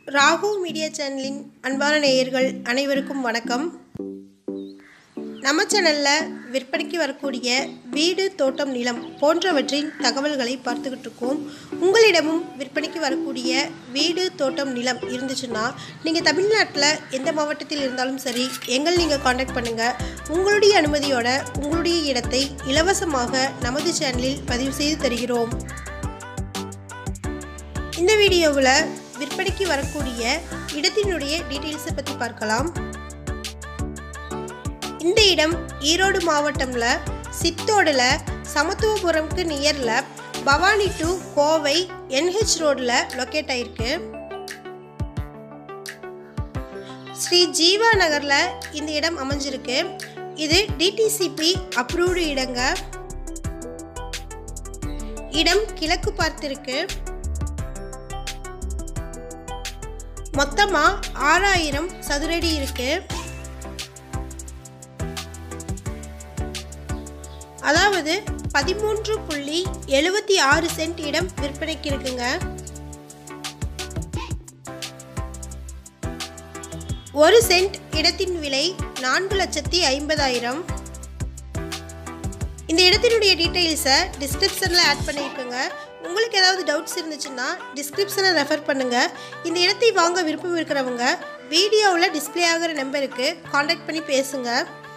Rahu media சேனலின் அன்பான நேயர்கள் அனைவருக்கும் வணக்கம் நம்ம சேனலில் விற்பனைக்கு வரக்கூடிய வீடு தோட்டம் நிலம் போன்றவற்றின் தகவல்களை பார்த்துக்கிட்டு இருக்கோம் உங்களிடமும் விற்பனைக்கு வரக்கூடிய வீடு தோட்டம் நிலம் இருந்துச்சுன்னா நீங்கள் தமிழ்நாட்டில் எந்த மாவட்டத்தில் இருந்தாலும் சரி எங்கள் நீங்கள் காண்டாக்ட் பண்ணுங்கள் உங்களுடைய அனுமதியோட உங்களுடைய இடத்தை இலவசமாக நமது சேனலில் பதிவு செய்து தருகிறோம் இந்த வீடியோவில் விற்பனைக்கு வரக்கூடிய இடத்தினுடைய டீட்டெயில்ஸை பற்றி பார்க்கலாம் இந்த இடம் ஈரோடு மாவட்டம்ல சித்தோடில் சமத்துவபுரம்க்கு நியரில் பவானி டு கோவை என்ஹெச் ரோடில் லொக்கேட் ஆயிருக்கு ஸ்ரீ ஜீவா நகரில் இந்த இடம் அமைஞ்சிருக்கு இது டிடிசிபி அப்ரூவ்டு இடங்க இடம் கிழக்கு பார்த்திருக்கு மொத்தமா ஆறாயிரம் சதுரடி இருக்கு அதாவது பதிமூன்று புள்ளி எழுபத்தி ஆறு சென்ட் இடம் விற்பனைக்கு இருக்குங்க ஒரு சென்ட் இடத்தின் விலை நான்கு லட்சத்தி ஐம்பதாயிரம் இந்த இடத்தினுடைய டீட்டெயில்ஸை டிஸ்கிரிப்ஷனில் ஆட் பண்ணியிருக்கோங்க உங்களுக்கு ஏதாவது டவுட்ஸ் இருந்துச்சுன்னா டிஸ்கிரிப்ஷனை ரெஃபர் பண்ணுங்கள் இந்த இடத்தை வாங்க விருப்பம் இருக்கிறவங்க வீடியோவில் டிஸ்பிளே ஆகிற நம்பருக்கு காண்டாக்ட் பண்ணி பேசுங்க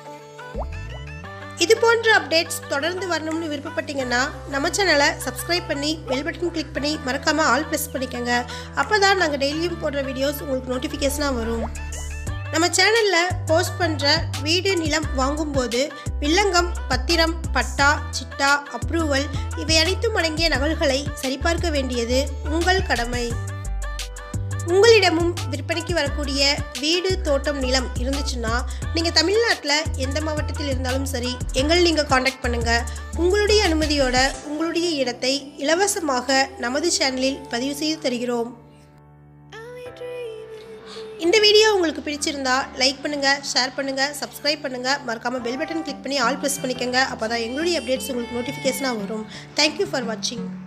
இது போன்ற அப்டேட்ஸ் தொடர்ந்து வரணும்னு விருப்பப்பட்டீங்கன்னா நம்ம சேனலை சப்ஸ்கிரைப் பண்ணி பெல் பட்டன் கிளிக் பண்ணி மறக்காமல் ஆல் ப்ரெஸ் பண்ணிக்கோங்க அப்போ தான் நாங்கள் டெய்லியும் போடுற வீடியோஸ் உங்களுக்கு நோட்டிஃபிகேஷனாக வரும் நம்ம சேனலில் போஸ்ட் பண்ணுற வீடு நிலம் வாங்கும்போது வில்லங்கம் பத்திரம் பட்டா சிட்டா அப்ரூவல் இவை அனைத்தும் அடங்கிய நகல்களை சரிபார்க்க வேண்டியது உங்கள் கடமை உங்களிடமும் விற்பனைக்கு வரக்கூடிய வீடு தோட்டம் நிலம் இருந்துச்சுன்னா நீங்கள் தமிழ்நாட்டில் எந்த மாவட்டத்தில் இருந்தாலும் சரி எங்கள் நீங்கள் காண்டாக்ட் பண்ணுங்கள் உங்களுடைய அனுமதியோட உங்களுடைய இடத்தை இலவசமாக நமது சேனலில் பதிவு செய்து தருகிறோம் இந்த வீடியோ உங்களுக்கு பிடிச்சிருந்தா லைக் பண்ணுங்கள் ஷேர் பண்ணுங்கள் சப்ஸ்கிரைப் பண்ணுங்கள் மறக்காமல் பெல் பட்டன் கிளிக் பண்ணி ஆல் ப்ரெஸ் பண்ணிக்கோங்க அப்போ தான் எங்களுடைய அப்டேட்ஸ் உங்களுக்கு நோட்டிஃபிகேஷனாக வரும் தேங்க்யூ ஃபார் வாட்சிங்